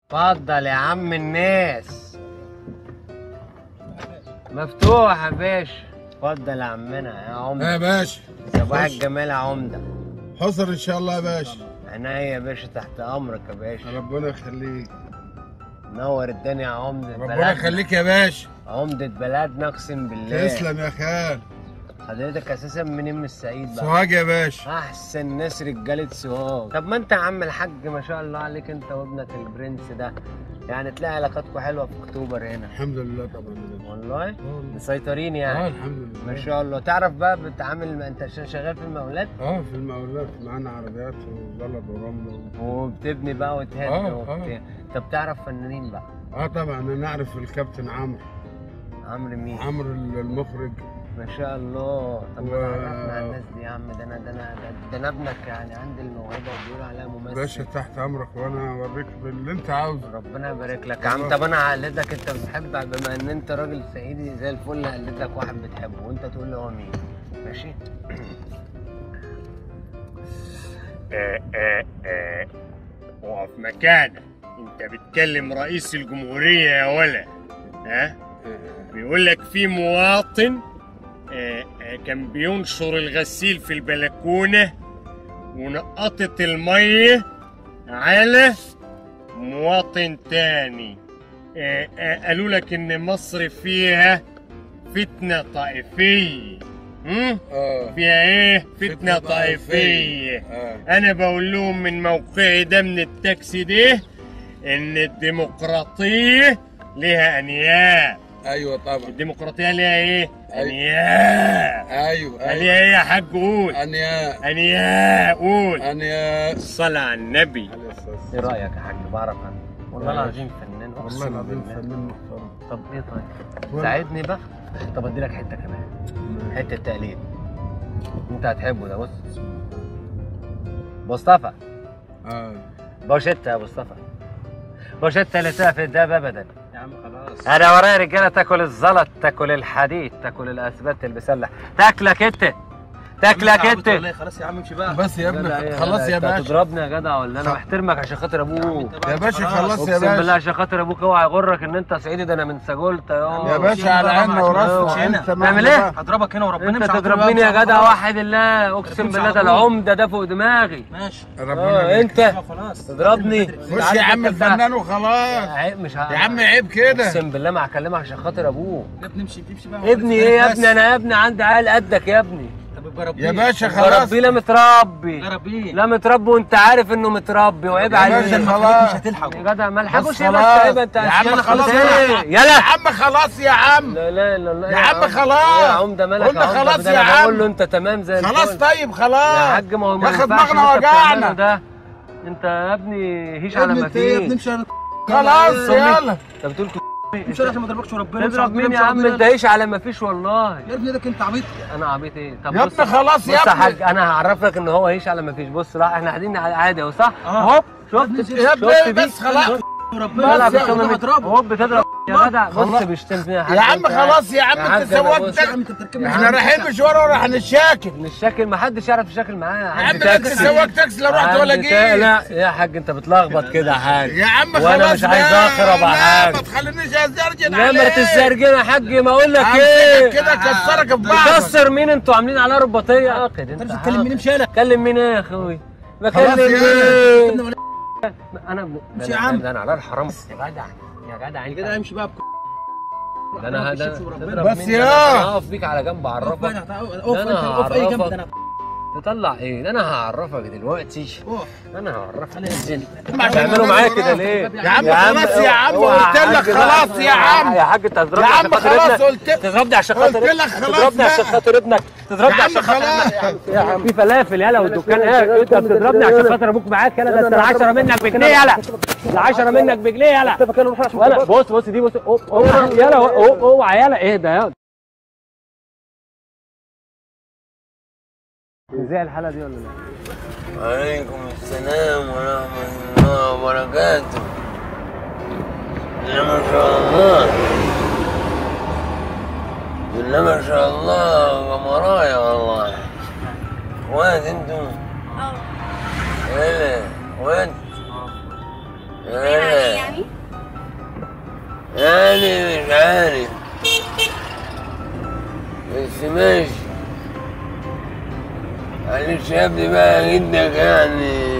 اتفضل يا عم الناس مفتوح يا باشا اتفضل يا عمنا يا عمده يا باشا صباح خش. الجمال يا عمده حصر ان شاء الله يا باشا عينيا يا باشا تحت امرك يا باشا ربنا يخليك نور الدنيا يا عمده ربنا بلدنا يخليك يا باشا عمده بلدنا اقسم بالله تسلم يا خال حضرتك اساسا منين من الصعيد بقى سوهاج يا باشا احسن ناس رجاله سوهاج طب ما انت يا عم الحاج ما شاء الله عليك انت وابنك البرنس ده يعني تلاقي علاقاتكم حلوه في اكتوبر هنا الحمد لله طبعا والله اه مسيطرين آه، يعني الحمد لله ما شاء الله تعرف بقى بتتعامل انت عشان شغال في المقاولات اه في المقاولات معانا عربيات وزلط ورمل وبتبني بقى وتهد آه، وبتاع طب تعرف فنانين بقى اه طبعا انا اعرف الكابتن عمرو عمرو مين عمرو المخرج ما شاء الله طب و- ما عرفنا على الناس دي يا عم ده انا ده انا ده- ده انا ابنك يعني عندي الموهبه وبيقولوا عليها ممثل باشا تحت امرك وانا اوريك باللي انت عاوزه ربنا يبارك لك يا عم طب انا هقلدك انت بتحب بما ان انت راجل صعيدي زي الفل هقلدك واحد بتحبه وانت تقول لي هو مين ماشي آه، آه، آه. اقف مكانك انت بتكلم رئيس الجمهورية يا ولا ها بيقول لك في مواطن آه، آه، كان بينشر الغسيل في البلكونة ونقطت المية على مواطن تاني آه، آه، قالوا لك ان مصر فيها فتنة طائفية هم؟ اه فيها ايه فتنة فتنة طائفية اه انا بقول لهم من موقعي ده من التاكسي ده ان الديمقراطية لها انياب ايوه طبعا الديمقراطية لها ايه أيوة. انياب ايوه لها ايوه ايه يا حاج قول انيا انياب قول انيا الصلاة على النبي عليه الصلاة ايه والسلام. رايك يا حاج بعرف انا والله ماشي. العظيم فنان والله أقسم العظيم بالله. فنان محترم طب ايه طيب ولا- ساعدني بقى طب ادي لك حته كمان حته تقليد انت هتحبه ده بص مصطفى اه بوشيتا يا مصطفى بوشيتا اللي تقف الداب ابدا يا عم خلاص انا ورايا رجاله تاكل الزلط تاكل الحديد تاكل الاسبات المسلح تاكلك انت تاكلك انت والله خلاص يا عم امشي بقى بس يا جدع إيه ابني خلاص يا أنت باشا هتضربني يا جدع ولا انا محترمك عشان خاطر ابوك يا باشا خلاص يا اقسم بالله باشا عشان خاطر ابوك اوعى يغرك ان انت صعيدي ده انا من سجولتا يا يا باشا على عيننا وراسنا هنا. انت نعمل إيه؟ بقى. هضربك هنا وربنا انت امشي على طول تضربني بقى، يا امشي جدع على طول. واحد الله اقسم امشي بالله على ده طول. العمده ده فوق دماغي ماشي ربنا اه يبارك. انت خلاص تضربني خش يا عم الفنان وخلاص عيب مش ه- يا عم عيب كده اقسم بالله ما هكلمك عشان خاطر ابوك يا ابني امشي امشي بقى ابني ايه يا بس. ابني انا يا ابني عندي عيال قدك يا ابني طب ابقى ربيه يا باشا خلاص ربي لا متربي ابقى ربيه لا متربي وانت عارف انه متربي وعيب يا عليك باشا مش خلاص هتلحقه يا جدع ما الحقوش ايه بس خلاص. عيب انت يا عم يلا خلاص ايه يا يلا عم خلاص يا عم لا لا لا لا يا عم خلاص. يا عمده مالك قلنا يا عمده خلاص ده يا انا عم. بقول له انت تمام زي الفل خلاص طيب خلاص يا حاج ما هو ما ياخد ينفعش دماغنا اللي انت بتعمله وجعنا ده انت يا ابني هيش يا على ابني ما انت ايه يا ابني فيه امشي على خلاص يلا انت بتقول كده امشي عشان ما اضربكش وربنا امشي تضرب على طول، مين يا امشي على عم طول. انت هيش على ما فيش والله يا ابني ده انت عبيط انا عبيط ايه طب يا بص ابني خلاص يا بص يا ابني. حاج انا هعرف لك ان هو هيش على ما فيش بص لا احنا قاعدين عادي اهو صح اه. هوب شفت يا ابني شفت دي؟ بس خلاص وربنا بلعب بس يا بالكاميرا انا من- هضربه هوب بتضرب يا جدع بص خلاص. بيشتم يا عم خلاص يا عم انت يا سوقت عم انت بتركبني احنا رايحين مشوار وراح نتشاكل مش شاكل ما حدش يعرف يشاكل معايا يا عندي عم ده انت تاكسي. سواق تاكسي لا رحت ولا عندي تا- جيت لا يا حاج انت بتلخبط كده يا حاج يا عم خلاص وانا مش عايز لا، اخرب يا لا، حاج ما تخلينيش ازرجن لا عليك ما تسترجل يا حاج ما اقول لك همسكك ايه كده كسرك في بعض كسر مين انتوا عاملين عليها رباطيه عاقد انت انت مش بتكلم مين امشي يلا كلم مين ايه يا اخوي خلاص بكلم يلا. مين انا ابن مش ده يا أنا- عم. ده انا على الحرام يا جدع يا جدع يا انت جدع امشي بقى بك- ده انا ربنا ده يشفي وربنا. تضرب بس مين يا. ده؟ أنا هقف بيك على جنب اقف بقى اعرفك تحت- اقف ده انت أنا اقف اي جنب هعرفك. ده انا تطلع ايه ده انا هعرفك دلوقتي اقف انا هعرفك انا انزل عشان تعملوا الناس معايا وراك. كده ليه يا عم خلاص يا عم اوعى قلت لك حاج بقى. خلاص يا عم يا حاج انت هتضربني يا عشان عم خاطر خلاص ابنك قلت تضربني عشان قلت خاطر لك خلاص تضربني عشان بقى. خاطر ابنك تضربني يا عم عشان خاطر خلاص. ابنك يا عم في فلافل يلا والدكان ايه انت بتضربني عشان خاطر ابوك معاك يلا ده انت العشرة منك بجنيه يلا العشرة منك بجنيه يلا ولا بص بص دي بص أوه، أوه، يلا أوه، اوعى يلا ايه ده يلا ازاي الحالة دي ولا لا؟ وعليكم السلام ورحمة الله وبركاته يا ما شاء الله بالله ما شاء الله قمرايا والله وين انتم؟ اه هلا وين؟ أنا يعني يعني مش عارف بس ماشي معلش يا ابني بقى جدك يعني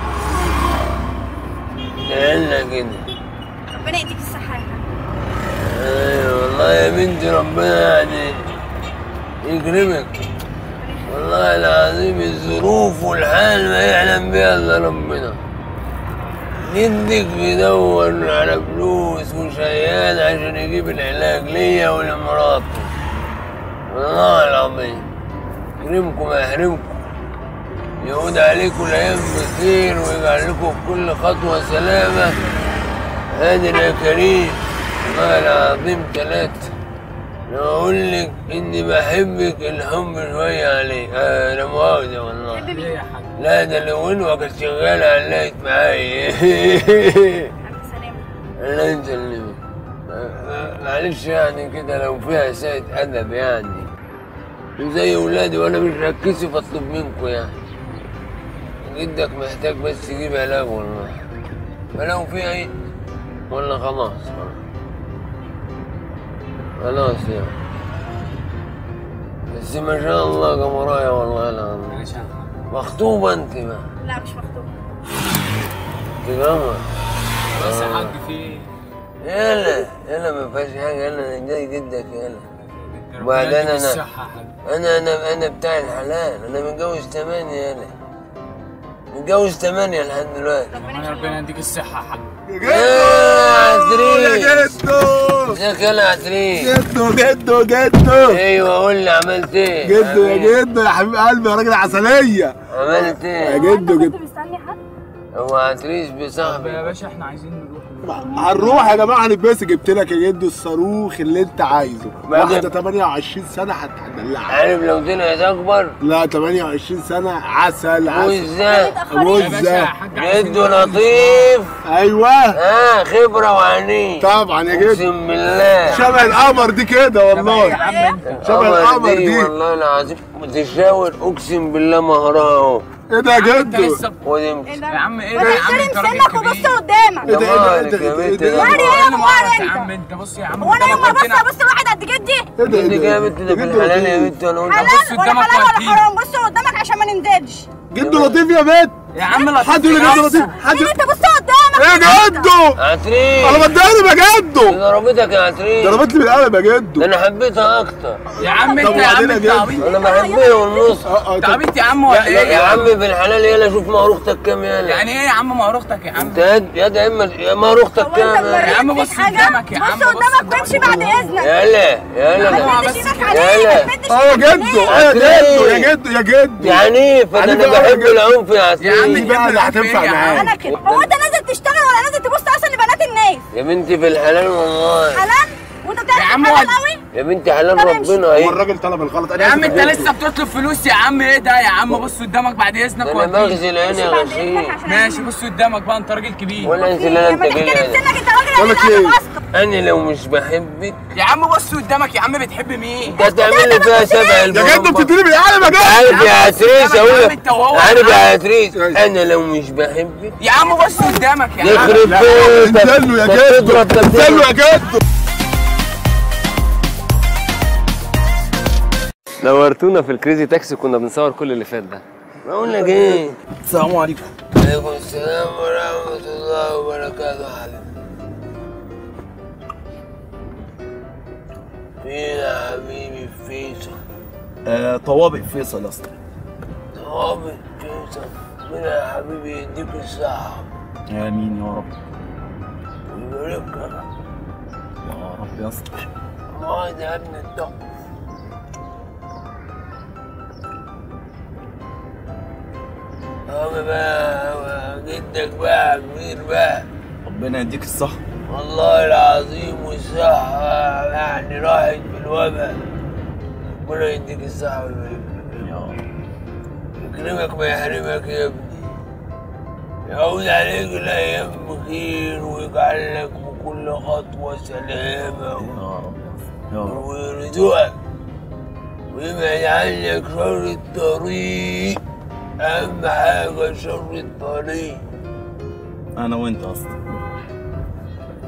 لعلنا كده ربنا يديك الصحة يا حاج ايوه والله يا بنتي ربنا يعني يكرمك والله العظيم الظروف والحال ما يعلم بها الا ربنا جدك بيدور على فلوس وشيال عشان يجيب العلاج ليا ولمراته والله العظيم يكرمكم ويحرمكم يعود عليكم الايام بخير ويجعل لكم في كل خطوه سلامه قادر يا كريم والله العظيم ثلاثة لو أقول لك إني بحبك الحب شوية عليك آه لا مؤاخذة والله حبيبي يا لا ده لو إنه كانت شغالة علقت معايا سلام الله يسلمك آه، آه، معلش يعني كده لو فيها ساعة أدب يعني زي ولادي وأنا مش ركزي فاطلب منكم يعني جدك محتاج بس يجيب علاج والله فلو في أي ولا خلاص خلاص يا بس ما شاء الله قمرايا والله العظيم مخطوبة أنت ما لا مش مخطوبة أنت قمر بس يا حاج في ايه؟ يلا يلا ما فيهاش حاجة يلا أنا جاي جدك يلا ربنا وبعدين يديك أنا الصحة يا حاج أنا أنا أنا بتاع الحلال أنا متجوز ثمانية يلا متجوز ثمانية لحد دلوقتي ربنا ربنا يديك الصحة يا حاج يا عتريس يا جدو ازيك يلا يا عتريس جدو جدو جدو ايوه قول لي عملت ايه جدو يا حبيبي. جدو يا حبيب قلبي يا راجل عسلية عملت يا ايه جدو كنت جدو مستني حد هو عتريس طب يا بصاحبي باشا احنا عايزين نروح هنروح يا جماعة هنتبسط جبت لك يا جدو الصاروخ اللي انت عايزه بعد- واحدة 28 سنة هتدلعك عارف لو طلعت اكبر لا 28 سنة عسل عسل وازاي أبوز يا باشا ده. يا حاج عايزين جده نروح لطيف ايوه اه خبره وعنيد طبعا يا جدو اقسم بالله شبه القمر دي كده والله يا عم انت شبه القمر دي والله العظيم بتشاور اقسم بالله مهرها اهو ايه ده يا انت جدو لسه خد ايه امشي ده؟ يا عم ايه ما ده يا عم تحترم انت راجل سنك وبص كبير قدامك ايه ده ايه مالك ده يا ايه بنت ده مالي ايه ايه يا كل ابو مرة عمر يا انت عم انت بص يا عم هو انا يوم ما قدامك ابص هنا. ابص لواحد قد جدي ده ايه انت ده كده يا بنت ده في جدو الحلال يا لطيف. بنت انا وانت حلال بص ولا قدامك حلال ولا وهتيجي. حرام بص قدامك عشان ما ننزلش جدو لطيف يا بنت يا عم لطيف حد يقول لي جدو لطيف حد مين انت بص قدامك ايه يا جدو عتريس انا بتضرب يا جدو ضربتك يا عتريس ضربت لي بالقلم يا ده جدو انا حبيتها اكتر يا عم انت طب يا عم وبعدين انت يا عبيط انا بحبها والنص اه اه انت طب عبيط يا عم ولا يا, ايه يا عم في الحلال يلا شوف مهروختك كام يلا يعني ايه يا عم ما اختك يا عم انت يد يد يا اما يا مهروختك هو كام انت يلا يا عم مريت بص فيك حاجه قدامك يا عم، بص بص قدامك قدامك. وامشي بعد اذنك يلا يلا اوعى ما بس تمدش ايدك كده. عليه يلا. ما تمدش اه يا ايدك جدو عليه. اه يا جدو يا جدو يا جدو يا عنيف انا عنيف انا أوي يا بحب جدو. العنف يا يا عم عتريس دي بقى اللي هتنفع يا عم. معاك انا كده هو انت نازل تشتغل ولا نازل تبص اصلا لبنات الناس يا بنتي في الحلال والله حلال وانت بتعرف يا عم حلال ود- قوي يا بنتي حلال طب امشي. ربنا هو اهي الراجل طلب الغلط انا يا عم آسف انت يا جدو. لسه بتطلب فلوس يا عم ايه ده يا عم بص قدامك بعد اذنك ده انا وهتيجي. مغزي العين يا بعد اذنك غشيم عشان ماشي بص قدامك بقى انت راجل كبير ولا انزل انا انت لما تحترم كده سنك انت راجل بقول لك قليل ايه؟ ادب اصلا انا لو مش بحبك يا عم بص قدامك يا عم بتحب مين انت هتعمل لي فيها سبع يا جدو البرمبة. بتديني بالقلم يا جدو عارف يا عتريس يا عم اقول انت وهو لك عارف يا يا عم. عتريس انا لو مش بحبك يا عم بص قدامك يا عم يخرب لا، بيتك انزل له يا طب جدو تضرب، طب انزل تضرب. له يا جدو نورتونا في الكريزي تاكسي كنا بنصور كل اللي فات ده بقول لك ايه السلام عليكم عليكم السلام ورحمة الله وبركاته يا حبيبي فين يا حبيبي فيصل آه، طوابق فيصل يا اسطى طابق فيصل ربنا يا حبيبي يديك الصحة امين يا رب ويبارك يا رب يا اسطى ما ده يا ابن الدق هو بقى هو جدك بقى كبير بقى ربنا يديك الصحة والله العظيم والصحة يعني راحت في الوباء ربنا يديك الصحة ويبارك لك. يا رب يكرمك ما يحرمك يا ابني يعود عليك الأيام بخير ويجعل لك بكل خطوة سلامة يا رب يا اسطى يا رب ويرزقك ويبعد عنك شر الطريق أهم حاجة شر الطريق انا وانت يا اسطى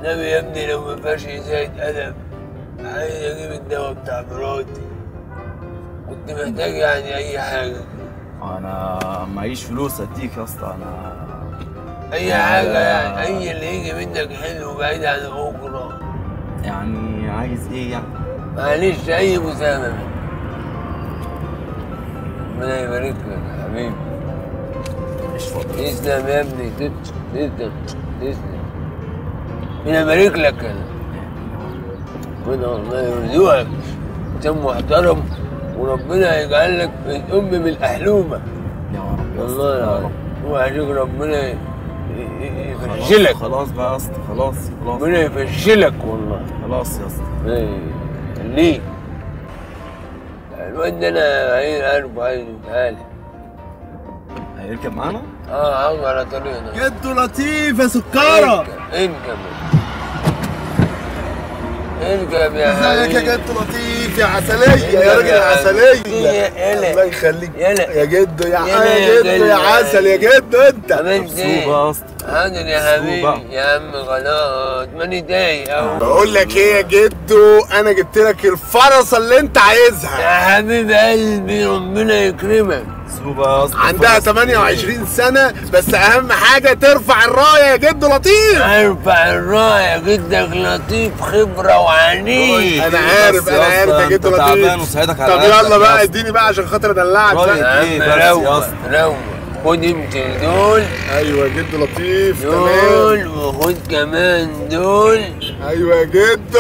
نبي يا ابني لو ما فيهاش زايد أدب عايز أجيب الدواء بتاع مراتي كنت محتاج يعني أي حاجة انا معيش فلوس اديك يا اسطى انا أي حاجة يعني أي اللي يجي منك حلو بعيد عن بكرة يعني عايز ايه يعني معلش أي مساهمة ربنا يبارك لك يا حبيبي مش فاضي تسلم يا ابني تت- تسلم تسلم ربنا يبارك لك انا ربنا والله يرزقك انسان محترم وربنا يجعل لك الام بالاحلومه يا رب يا اسطى والله يا العظيم رب وعشان ربنا ي- ي- ي- خلاص- يفشلك خلاص بقى يا اسطى خلاص خلاص ربنا يفشلك والله خلاص يا اسطى ربنا يخليك الواد ده انا عايز عارفه عايزه تعالى هيركب معانا اه عاوز على طريقنا جدو لطيف يا سكارة اركب اركب اركب يا ازيك يا حبيبي جدو لطيف يا عسلية يا راجل يا عسلية يلا. الله يخليك يلا. يا جدو يا يلا يا يا جدو يا جدو. عسل يا جدو انت عملت سوق ايه؟ بقى يا اسطى حاضر يا سوق حبيبي بقى. يا عم خلاص ماني ضايق اهو بقول لك ايه يا جدو انا جبت لك الفرصة اللي انت عايزها يا حبيب قلبي ربنا يكرمك سوق بقى يا اسطى عندها 28 سنة بس أهم حاجة ترفع الراية يا جدو لطيف ارفع الراية جدك لطيف خبرة وعنيد أنا عارف بس يا أنا عارف اسطى يا انت جدو تعبان لطيف وساعدك على طب قدك يلا يا بقى اسطى. اديني بقى عشان خاطر ادلعك رايك بقى يا عم ايه بس يا روق اسطى روق خد يمكن دول ايوه يا جدو لطيف تمام دول وخد كمان دول ايوه يا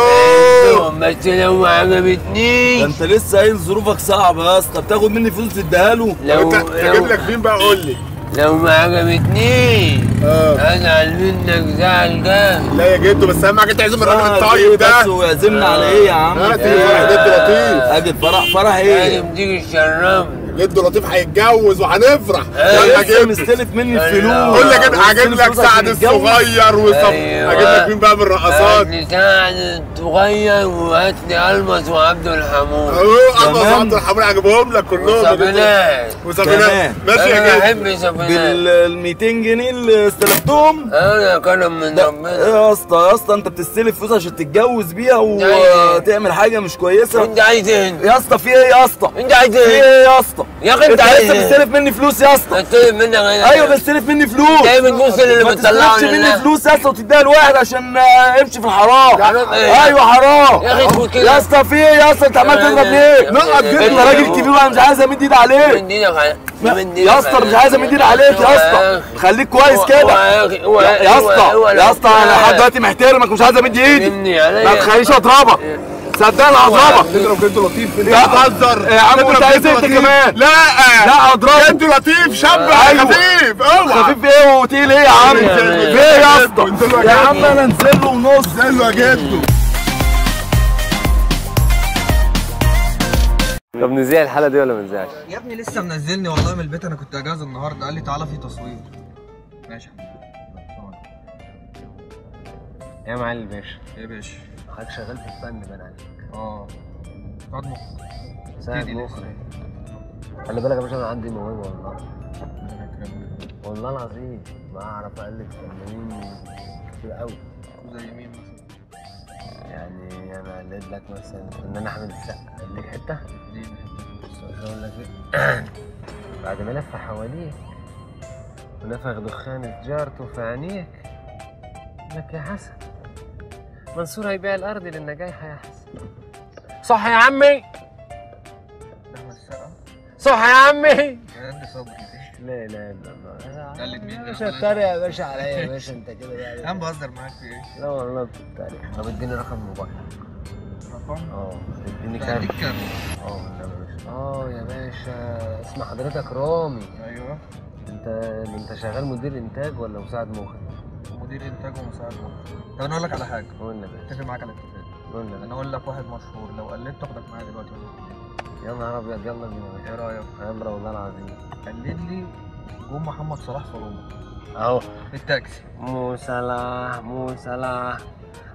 جدو بس لو ما ده عجبتنيش انت لسه قايل ظروفك صعبه يا اسطى بتاخد مني فلوس تديها له لو انت تجيب لو, لك مين بقى قول لي لو ما عجبتنيش اه ازعل منك زعل جامد لا يا جدو بس اهم حاجه تعزم الراجل فرح الطيب ايه بس ده ويعزمنا على ايه يا عم ها تيجي فرح جدو لطيف اجي الفرح فرح ايه لازم تيجي تشرفني جدو لطيف هيتجوز وهنفرح ايوه، يلا لسه جدو مستلف مني أيوة. الفلوس قول لك انا هجيب مستلف لك فلوس سعد عشان يتجوز. الصغير وصف أيوة. هجيب لك مين بقى من الرقصات هات لي سعد صغير وهات لي المس وعبد الحمود اهو اما تمام. عبد الحميد هجيبهم لك كلهم يا جدو. وصبنات وسابينات تمام. ماشي انا يا جدو بحب صبنات بال 200 جنيه اللي استلفتهم انا كرم من ده ربنا يا اسطى يا اسطى انت بتستلف فلوس عشان تتجوز بيها أيوة. وتعمل حاجه مش كويسه انت عايز ايه انت؟ يا اسطى في ايه يا اسطى انت عايز في ايه؟ ايه يا اسطى يا اخي انت انت عايز لسه ايه؟ بتستلف مني فلوس يا اسطى بستلف منك انا ايوه بتستلف مني فلوس جايب الفلوس اللي ما بتطلعه تستلفش مني لله فلوس يا اسطى وتديها لواحد عشان آه، امشي في الحرام حرام ايه؟ ايوه حرام يا اخي تقول كده. يا اسطى في ايه يا اسطى انت عمال تضرب ليه؟ نقط انت جدا. راجل كبير وانا مش عايز امد ايدي عليك من ايدك على ما- من ايدك يا اسطى مش عايز امد ايدي عليك يا اسطى خليك كويس كده يا يا يا اسطى يا اسطى انا لحد دلوقتي محترمك مش عايز امد ايدي مني عليا ما تخلينيش اضربك صدقني هضربك تضرب جدو لطيف يا- انت بتهزر يا عم تضرب وانت عايز جدو إيه انت لطيف؟ كمان؟ لا لا اضربك جدو لطيف شاب أيوة. خفيف اوعى خفيف ايه وتقيل ايه يا عم يا في مان. ايه يا اسطى انزل له يا يا عم جدو. انا انزل له ونص انزل له يا جدو طب نذيع الحلقه دي ولا ما نذيعش؟ يا ابني لسه منزلني والله من البيت انا كنت اجازه النهارده قال لي تعالى في تصوير ماشي يا حبيبي. يا معلم باشا يا باشا حضرتك شغال في الفن بان عليك اه قعد مخ ساعد إيدي مخرج خلي بالك يا باشا انا عندي موهبه والله والله العظيم ما اعرف الف فنانين كتير قوي زي مين مثلا يعني انا قلت لك مثلا فنان احمد السقا اديك حته دي بس اقول لك ايه بعد ما لف حواليك ونفخ دخان سجارته في عينيك لك يا حسن منصور هيبيع الارض للنجايح يا حسن صح يا عمي احمد السقا صح يا عمي قد صبري لا لا لا تقلد مين يا ده؟ باشا اتريق يا باشا عليا يا باشا انت كده يا يعني عم بهزر معاك في ايه؟ لا والله بتتريق طب اديني رقم موبايل رقم اه اديني ده كام اديك كام؟ اه والنبي يا باشا اه يا باشا اسم حضرتك رامي ايوه انت انت شغال مدير انتاج ولا مساعد مخرج مدير انتاج ومساعد مخرج طب انا اقول لك على حاجه قول لي يا باشا اتفق معاك على اتفاق قول لي يا انا اقول لك واحد مشهور لو قلدت اخدك معايا دلوقتي ولا باشا. يا نهار ابيض يلا بينا يا ايه باشا رايك؟ امر والله العظيم قلد لي جون محمد صلاح في روما اهو في التاكسي مو صلاح مو صلاح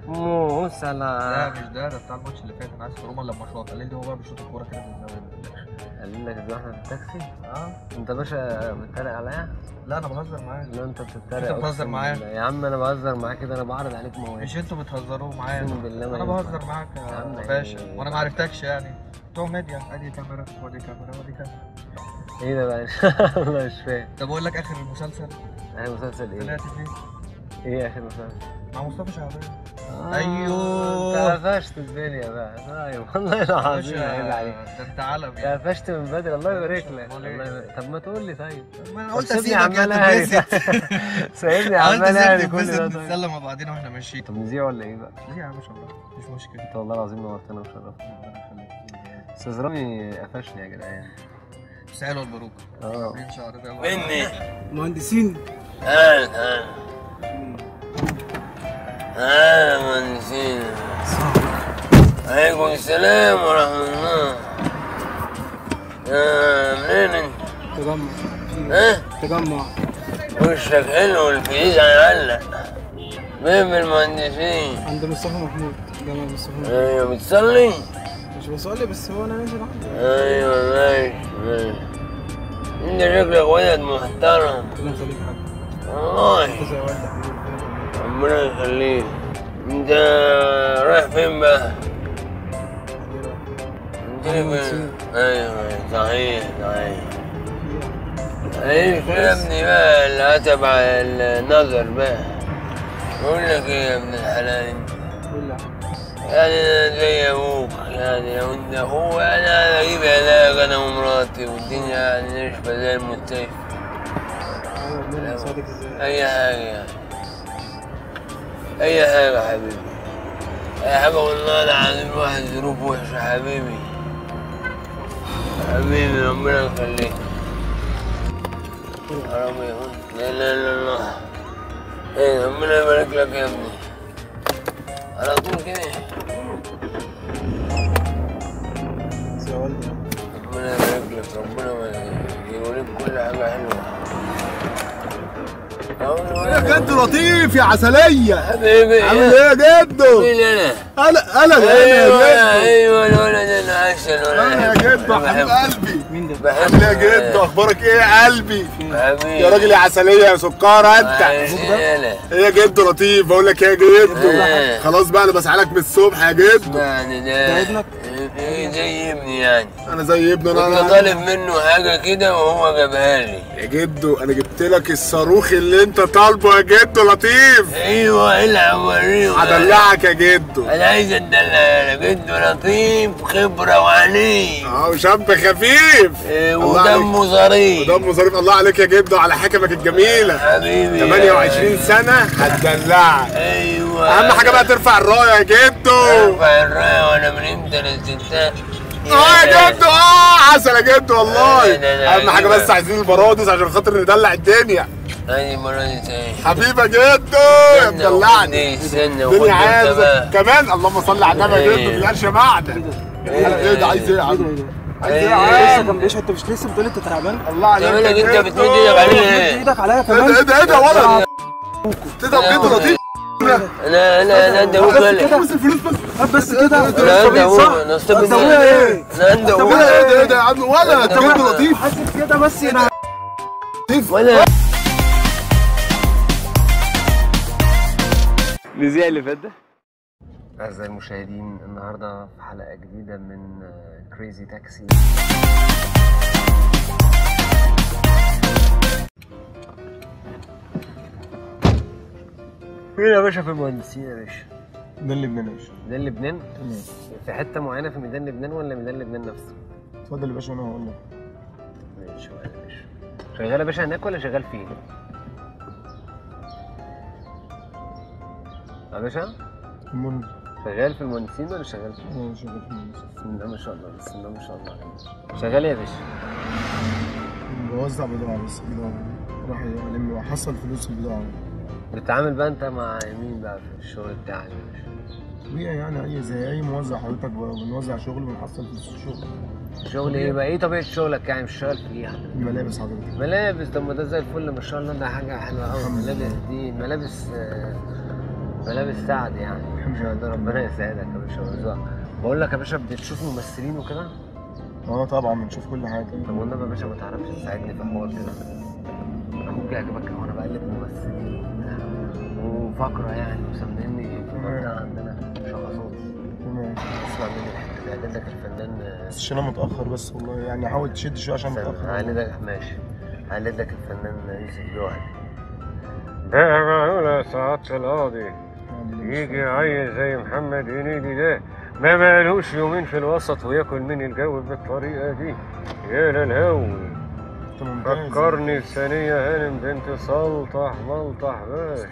مو لا سلام مش ده ده بتاع الماتش اللي فات انا عايز روما لما شاط قال لي ده هو بقى بيشوط الكوره كده من الزاويه قال لك ده احنا في التاكسي اه انت باشا بتتريق عليا لا انا بهزر معاك لا انت بتتريق انت بتهزر أقسم معايا؟ بالله. يا عم انا بهزر معاك كده انا بعرض عليك مواد مش انتوا بتهزروا معايا أقسم بالله ما انا ينفع. بهزر معاك يا عم يا يعني- باشا وانا ما عرفتكش يعني بتوع ميديا ادي كاميرا ودي كاميرا ودي كاميرا ايه ده بقى انا مش فاهم طب اقول لك اخر المسلسل انا مسلسل ايه طلعت فيه ايه اخر مسلسل مع مصطفى شعبان آه، أيوه. انت قفشت الدنيا بقى طيب والله العظيم عيب عليك ده انت علم انت يعني قفشت من بدري الله يبارك لك أمال الله إيه؟ يبارك طب ما تقول لي طيب ما انا طب قلت سيبني اسيبك يا عمال اهري تتبسط سايبني قلت عمال اهري اسيبك كل ده تتبسط طيب نتسلى مع بعضينا واحنا ماشيين طب نذيع ولا ايه بقى؟ ليه يا باشا الله مش مشكله انت والله العظيم نورتنا وشرفتنا استاذ رامي قفشني يا جدعان بس حلوه الباروكه اه عاملين شعر ده مني مهندسين هلا هلا هلا مهندسين عليكم السلام ورحمة الله آه، منين انت؟ تجمع ها؟ تجمع وشك حلو والفيز هيعلق مين بالمهندسين؟ عند مصطفى محمود جمال مصطفى محمود ايوه بتصلي؟ مش بصلي بس هو انا نازل عندي ايوه ماشي ماشي انت شكلك ولد محترم ربنا يخليك يا حاج والله انت زي والدك حبيبي ربنا يخليك انت رايح فين بقى؟ قلت لي فين؟ ايوه صحيح صحيح ايش يا ابني بقى اللي تبع النظر بقى بقول لك ايه يا ابن الحلال انت قول لي يعني انا زي ابوك يعني لو انت هو انا اجيب علاج انا ومراتي والدنيا يعني نشفى زي المستشفى ايوه ربنا يساعدك ازاي اي حاجه يعني اي حاجه حبيبي اي حاجه والله العظيم الواحد ظروف وحشه حبيبي حبيبي ربنا يخليك حرام يا ولد. لا لا لا الله ايه ربنا يبارك لك يا ابني على طول كده زي والدي ربنا يبارك لك ربنا يوريك كل حاجه حلوه أقول يا له جد لطيف يا عسلية حبيبي عامل ايه يا جدو؟ مين انا؟ انا انا ايوه يا جدو ايوه الولد انا عايش الولد انا يا جدو أنا حبيب بحبه. قلبي مين ده؟ بحب عامل ايه يا جدو اخبارك ايه يا قلبي حبيبي يا راجل يا عسلية يا سكارة انت عايش انا ايه يا جدو لطيف بقول لك ايه يا جدو إيه. خلاص بقى انا بسعلك من الصبح يا جدو يعني ده ده ابنك؟ إيه زي ابني يعني انا زي ابني انا كنت انا طالب منه حاجه كده وهو جابها لي يا جدو انا جبت لك الصاروخ اللي انت طالبه يا جدو لطيف ايوه العب وريهم هدلعك يا جدو انا عايز اتدلع لك انت لطيف خبره وعنيف اه شاب خفيف إيه، الله عليك. ودمه ظريف ودمه ظريف الله عليك يا جدو على حكمك الجميلة حبيبي 28 سنة هتدلعك ايوه اهم حاجة بقى ترفع الراية يا جدو ارفع الرايه وانا من امتى للستات اه يا جدو اه عسل يا جدو والله لا، لا، لا، اهم حاجة عجيبة. بس عايزين البرادس عشان خاطر ندلع الدنيا هذه مرة تاني حبيبي يا جدو يا مدلعني استنى الدنيا عايزة كمان اللهم صل على النبي يا جدو إيه. بالقرش معدن ايه ده عايز ايه يا عم عايز ايه يا إيه. عم ليش انت مش لسه بتقول انت تعبان؟ الله عليك تعمل لك يا انت جدو. بتمد ايدك عليه ليه؟ ايدك عليا ايه كمان ده ايه ده ايه ده ولا تضرب جدو لطيف انا انا انا انت ابوك بس ولا كده بس الفلوس بس طب بس كده انا انت ابوك انا استبد انت ابويا ايه؟ انا انت طب ابوك ايه ده ايه ده يا عم ولا انت جدو لطيف حاسس كده بس انا ولا نذيع اللي فات ده أعزائي المشاهدين النهاردة في حلقة جديدة من كريزي تاكسي فين يا باشا في المهندسين يا باشا؟ ده اللي بنعيش ميدان لبنان؟ في حتة معينة في ميدان لبنان ولا ميدان لبنان نفسه؟ اتفضل يا باشا انا هقول لك ماشي يا باشا شغال يا باشا هناك ولا شغال فين؟ يا باشا المهم شغال في المهندسين ولا شغال فين؟ انا شغال في المهندس. بسم الله ما شاء الله بسم الله ما شاء الله شغال إيه يا باشا بوزع بضاعة بس بضاعة راح يلم واحصل فلوس البضاعة بتتعامل بقى انت مع مين بقى في الشغل بتاعك يا باشا؟ طبيعي يعني اي زي اي موزع حضرتك بنوزع شغل ونحصل فلوس الشغل شغل ايه بقى ايه طبيعة شغلك يعني مش شغال في ايه حضرتك؟ الملابس حضرتك ملابس طب ما ده زي الفل ما شاء الله ده حاجة حلوة أوي الملابس دي الملابس آه، ملابس سعد يعني ده ربنا يسعدك يا باشا ويرزقك بقول لك يا باشا بتشوف ممثلين وكده اه طبعا بنشوف كل حاجه طب والنبي يا باشا ما تعرفش تساعدني في حوار كده اخوك يعجبك وانا بقلب ممثلين وبتاع وفقره يعني مسميني في المنطقه عندنا شخصات تمام اسمع مني الحته دي هقلد لك الفنان بس عشان انا متاخر بس والله يعني حاول تشد شويه عشان متاخر هقلدك ماشي هقلد لك الفنان يوسف جوهري ده معقولة سعادة القاضي يجي عيل زي محمد هنيدي ده ما بقالوش يومين في الوسط وياكل من الجو بالطريقة دي يا للهوي انت ممتاز فكرني بثانية هانم بنت سلطح ملطح باشا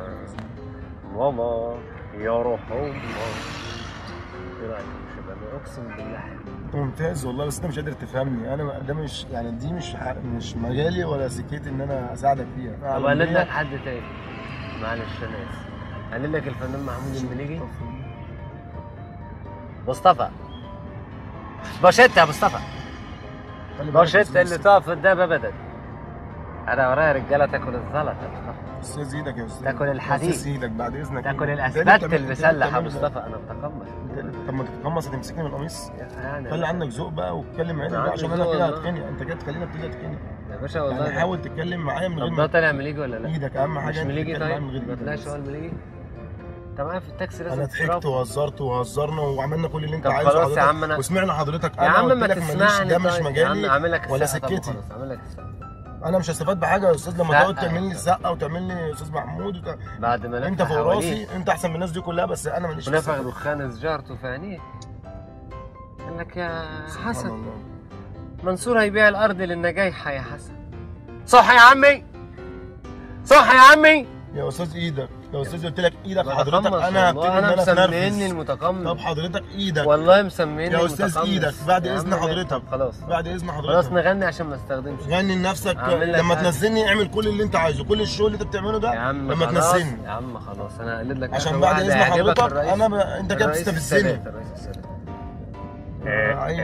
ماما يا روح امك ايه رايك يا شباب اقسم بالله حلو انت ممتاز والله بس انت مش قادر تفهمني انا ده مش يعني دي مش ح- مش مجالي ولا سكتي ان انا اساعدك فيها طب أنا هقلد عملية- لك حد تاني معلش انا اسف هقلد لك الفنان محمود المليجي مصطفى باشيتا يا مصطفى خلي بالك يا باشيتا اللي أستاذ. تقف قدام ابدا انا ورايا رجاله تاكل الزلط يا مصطفى استاذ ايدك يا استاذ تاكل الحديد. استاذ ايدك بعد اذنك تاكل إيه؟ الاسمنت أنت اللي المسلح يا بتعمله ده. مصطفى انا متقمص طب ما تتقمص هتمسكني من القميص يعني خلي عندك ذوق بقى واتكلم عادي أنا بقى عندي عشان انا ذوق كده والله. هتخنق انت كده تخليني ابتدي اتخنق يا باشا يعني والله حاول تتكلم معايا من غير طب ده ما طالع مليجي ولا لا؟ ايدك اهم حاجه مش انت مليجي تتكلم معايا طيب؟ من غير ما إيدك طلعش بس. هو المليجي؟ انت معايا في التاكسي لازم انا ضحكت تضربه. وهزرت وهزرنا وعملنا كل اللي انت طب عايزه خلاص يا حضرتك عم أنا- وسمعنا حضرتك يا انا عم قلت ما لك ماليش تسمعني ده مش طيب. يا مجالي عم اعمل لك ولا السقة طب سكتي خلاص اعمل لك السقة انا مش هستفاد بحاجه يا استاذ لما سقة. تقعد تعمل لي سقه وتعمل لي استاذ محمود وت... بعد ما انت لف فوق حواليه راسي انت احسن من الناس دي كلها بس انا ماليش في ونفخ السكة. دخان سجارته في عينيه قال لك يا سبحان حسن الله. منصور هيبيع الارض للنجايحة يا حسن صح يا عمي صح يا عمي يا استاذ ايدك يا استاذ قلت لك ايدك بتقمص حضرتك انا هبتدي والله. ان انا انا مسميني اتنرفز المتقمص طب حضرتك ايدك والله مسميني يا استاذ المتقمص. ايدك بعد يا اذن عم حضرتك طب خلاص بعد اذن خلاص حضرتك نغني عشان ما استخدمش غني لنفسك أعمل لك لما حاجة. تنزلني اعمل كل اللي انت عايزه كل الشغل اللي انت بتعمله ده يا عم لما خلاص تنزلني يا عم خلاص انا هقلد لك عشان آخر بعد واحد اذن هيعجبك حضرتك الرئيس- انا ب... انت كده الرئيس بتستفزني السادات، الرئيس السادات. عين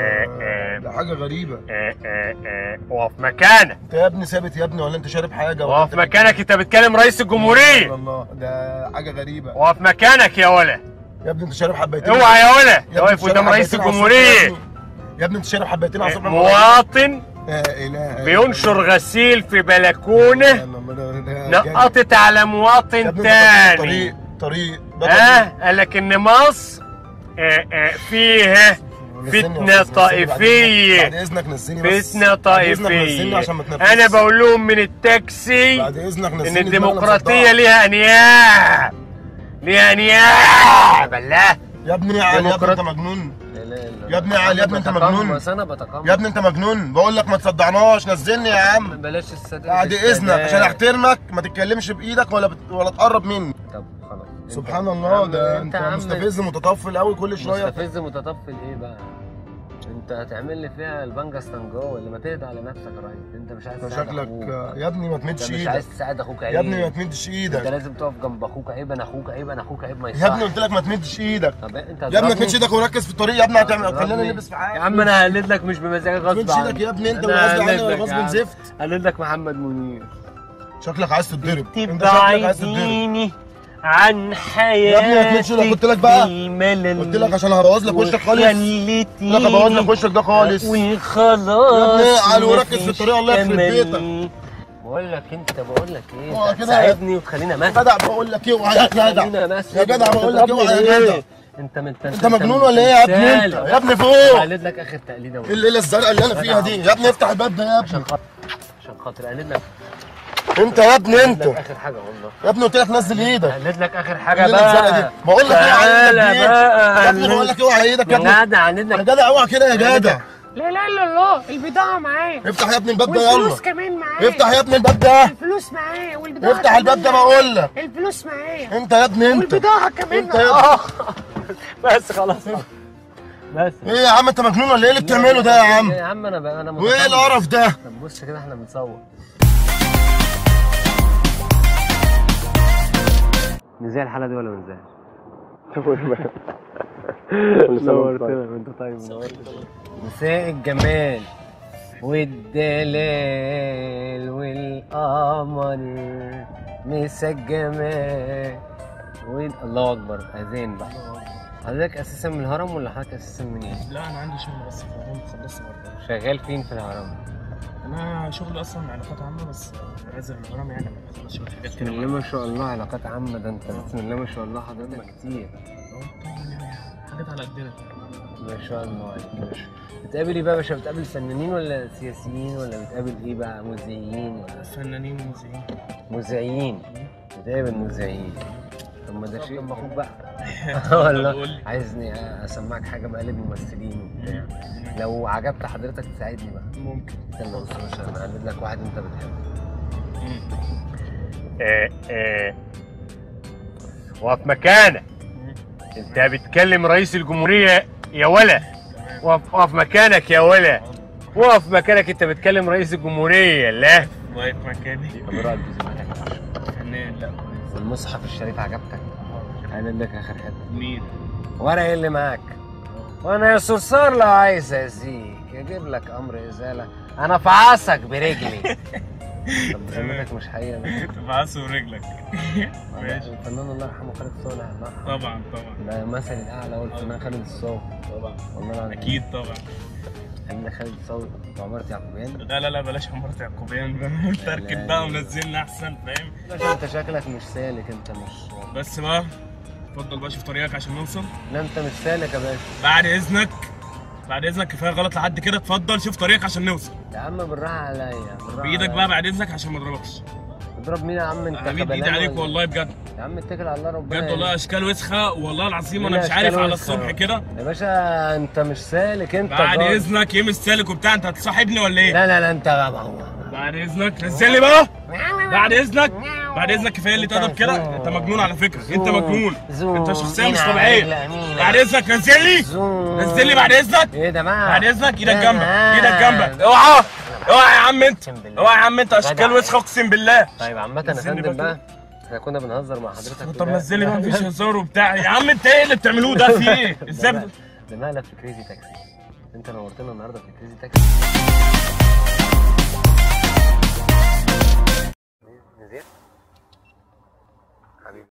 آه، ده حاجه غريبه آه، آه، آه، اقف مكانك انت يا ابني ثابت يا ابني ولا انت شارب حاجه ولا اقف انت مكانك انت بتكلم رئيس سبحان الجمهورية الله ده حاجه غريبه اقف مكانك يا ولا يا ابني انت شارب حبيتين اوعى يا ولا يا انت ابني واقف انت شارب قدام رئيس حبيتين على الصبح الجمهورية يا ابني. يا ابني انت شارب حبيتين على الصبح مواطن لا اله الا بينشر غسيل في بلكونة الله، ده- ده- ده- نقطت على يا مواطن ابني انت تاني طريق طريق ده ها طريق. قال لك ان مصر آه، آه، فيها نزلني يا فتنة أستاذ، نزلني بعد طائفية بعد اذنك نزلني بس فتنة بعد إذنك نزلني طائفية عشان ما تنفسش. انا بقول لهم من التاكسي بعد اذنك نزلني ان دماغي الديمقراطية مصدعة. ليها انياب ليها انياب بالله يا ابني يا علي يا ابني انت ديمقراط- مجنون لا لا لا يا ابني يا علي، يا ابني انت بتقمص، مجنون. انا بتقمص يا ابني انت مجنون بقول لك ما تصدعناش نزلني يا عم بلاش السادات بعد اذنك عشان احترمك ما تتكلمش بايدك ولا بت... ولا تقرب مني طب خلاص انت- سبحان يا الله عم ده انت انت يا عم مستفز متطفل قوي كل شويه مستفز متطفل ايه بقى انت هتعمل لي فيها البنجا استنجو اللي ما تهدى على نفسك يا ريس انت مش عايز انت تساعد شكلك اخوك آه، يا ابني ما انت تمدش مش ايدك عايز تساعد اخوك عيب يا ابني ما تمدش انت ايدك لازم تقف جنب اخوك عيب انا اخوك عيب انا اخوك عيب ما يا يصحش ابني قلت لك ما تمدش ايدك طب انت يا ابني ما هتضربني؟ تمدش ايدك وركز في الطريق يا ابني هتعمل هتضربني؟ خلينا نلبس في حاجه يا عم انا هقلد لك مش بمزاجك ما غصب تمدش ايدك يا ابني انت انا ولا غصب عني هقلد ولا لك غصب يا عم. زفت هقلد لك محمد منير شكلك عايز تتضرب انت شكلك عايز تتضرب بعيديني عن يا ابني ما تمدش ايدك قلت لك بقى الملل قلت لك عشان هبوظ لك وشك خالص قلت لك هبوظ لك وشك ده خالص وخلاص يا ابني علي وركز في الطريق الله يخرب بيتك بقول لك انت بقول لك ايه اه انت كده. تساعدني وتخلينا يا مثل جدع بقول لك ايه اوعى يا جدع خلينا مثل يا جدع بقول لك اوعى يا جدع انت من انت انت مجنون ولا ايه يا ابني انت يا ابني فوق هقلد لك اخر تقليده ايه الليله الزرقاء اللي انا فيها دي يا ابني افتح الباب ده يا ابني عشان خاطر عشان خاطر اقلد لك انت يا ابني اقلد انت لك اخر حاجه والله يا ابني قلت لك نزل ايدك اقلد لك اخر حاجه الليله الزرقاء بقى دي بقول لك اوعى تعالى ايدك دي بقى يا ابني بقول لك اوعى ايدك يا ابني يا جدع اقلد يا لك جدع اوعى كده يا جدع لا لا لا الله البضاعة معاه افتح يا ابني الباب ده يلا والفلوس كمان معاه افتح يا ابني الباب ده الفلوس معاه والبضاعة افتح الباب ده بقول لك الفلوس معاه انت يا ابني انت والبضاعة كمان انت يا ابني بس خلاص بس ايه يا عم انت مجنون ولا ايه اللي بتعمله ده يا عم يا عم انا بقى انا وايه متقمص. القرف ده طب بص كده احنا بنصور نزاع الحلقه دي ولا ما نزاعش؟ نورتنا انت طيب نورتنا مساء الجمال والدلال والقمر مساء الجمال وين الله اكبر اذان بقى حضرتك اساسا من الهرم ولا حضرتك اساسا منين؟ لا انا عندي شغل بس في الهرم خلصت برضه شغال فين في الهرم؟ انا شغلي اصلا علاقات عامه بس نازل الهرم يعني لما بخلص شويه حاجات بسم كده الله ما شاء الله علاقات عامة ده انت بسم الله ما شاء الله حضرتك كتير حاجات على قدنا ما شاء الله عليك ما شاء الله. بتقابل ايه بقى يا باشا بتقابل فنانين ولا سياسيين ولا بتقابل ايه بقى مذيعين ولا فنانين ومذيعين مذيعين بتقابل مذيعين طب ما ده شيء مخوف بقى والله عايزني اسمعك حاجه مقالب ممثلين وبتاع لو عجبت حضرتك تساعدني بقى ممكن استنى بص يا باشا انا هقلد لك واحد انت بتحبه آه، آه. وقف مكانك انت بتكلم رئيس الجمهورية يا ولا وقف وقف مكانك يا ولا وقف مكانك انت بتكلم رئيس الجمهورية لا واقف مكاني كاميرا بذمتك فنان لا والمصحف الشريف عجبتك هقلد لك اخر حته مين ورق إيه اللي معاك وانا يا صرصار لو عايز ازيك اجيب لك امر ازاله انا افعصك برجلي طب بذمتك مش حقيقه بقى. تبعثه رجلك ماشي الفنان الله يرحمه خالد صالح الله يرحمه طبعا طبعا ده المثل الاعلى هو الفنان خالد الصاوي طبعا والله العظيم اكيد طبعا خلينا خالد الصاوي وعمارة يعقوبيان لا لا لا بلاش عمارة يعقوبيان بقى تركب بقى ونزلنا احسن فاهم باشا انت شكلك مش سالك انت مش بس بقى اتفضل بقى شوف طريقك عشان نوصل لا انت مش سالك يا باشا بعد اذنك بعد اذنك كفايه غلط لحد كده اتفضل شوف طريقك عشان نوصل يا عم بالراحه عليا بالراحه بايدك عليا. بقى بعد اذنك عشان ما اضربكش تضرب مين يا عم انت همد كبلان ايدي عليك ولا والله بجد يا عم اتكل على الله ربنا بجد والله يهديك. اشكال وسخه والله العظيم مين انا مش أشكال عارف على وسخة؟ الصبح كده يا باشا انت مش سالك انت بعد جار. اذنك يمس سالك وبتاع انت هتصاحبني ولا ايه؟ لا لا لا انت غبا بعد اذنك نزل لي بقى بعد اذنك بعد اذنك كفايه اللي تقدر كده انت مجنون على فكره انت مجنون انت شخصيه مش طبيعيه بعد اذنك نزل لي نزل لي بعد اذنك ايه ده بقى بعد اذنك ايدك جنبك ايدك جنبك اوعى اوعى يا عم انت اوعى يا عم انت اشكال وسخه اقسم بالله طيب عامة يا نزلني فندم بقى بقى احنا كنا بنهزر مع حضرتك طب نزل لي بقى مفيش هزار وبتاع يا عم انت ايه اللي بتعملوه ده في ايه؟ ازاي بت- ده مقلب في كريزي تاكسي انت نورتنا النهارده في كريزي تاكسي نزيد